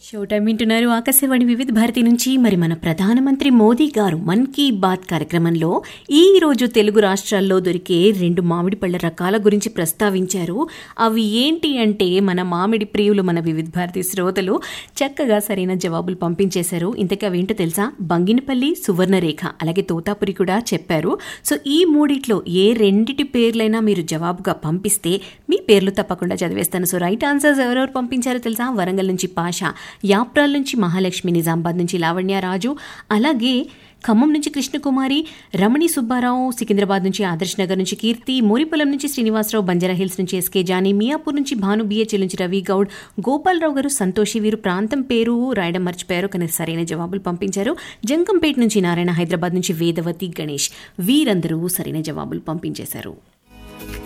show time వింటున్నారు ఆకాశవాణి వివిధ భారతి నుంచి మరి మన ప్రధానమంత్రి మోదీ గారు మన్ కీ బాత్ కార్యక్రమంలో ఈ రోజు తెలుగు రాష్ట్రాల్లో దొరికే రెండు మామిడి పళ్ళ రకాల గురించి ప్రస్తావించారు అవి ఏంటి అంటే మన మామిడి ప్రియులు మన వివిధ భారతి శ్రోతలు చక్కగా సరైన జవాబులు పంపించేశారు ఇంతకీ అవేంటో తెలుసా బంగినపల్లి సువర్ణరేఖ అలాగే తోతాపురి కూడా చెప్పారు సో ఈ మూడిట్లో ఏ రెండిటి పేర్లైనా మీరు జవాబుగా పంపిస్తే మీ పేర్లు తప్పకుండా చదివేస్తాను సో రైట్ ఆన్సర్స్ ఎవరెవరు పంపించారో తెలుసా వరంగల్ నుంచి పాషా యాప్రాల్ నుంచి మహాలక్ష్మి నిజామాబాద్ నుంచి లావణ్య రాజు అలాగే ఖమ్మం నుంచి కృష్ణకుమారి రమణి సుబ్బారావు సికింద్రాబాద్ నుంచి ఆదర్శ్ నగర్ నుంచి కీర్తి మోరిపొలం నుంచి శ్రీనివాసరావు బంజారా హిల్స్ నుంచి ఎస్కే జానీ మియాపూర్ నుంచి భాను బిహెచ్ఎల్ నుంచి రవి గౌడ్ గోపాలరావు గారు సంతోషి వీరు ప్రాంతం పేరు రాయడం మర్చిపోయారు కానీ సరైన జవాబులు పంపించారు జంకంపేట నుంచి నారాయణ హైదరాబాద్ నుంచి వేదవతి గణేష్ వీరందరూ సరైన జవాబులు పంపించేశారు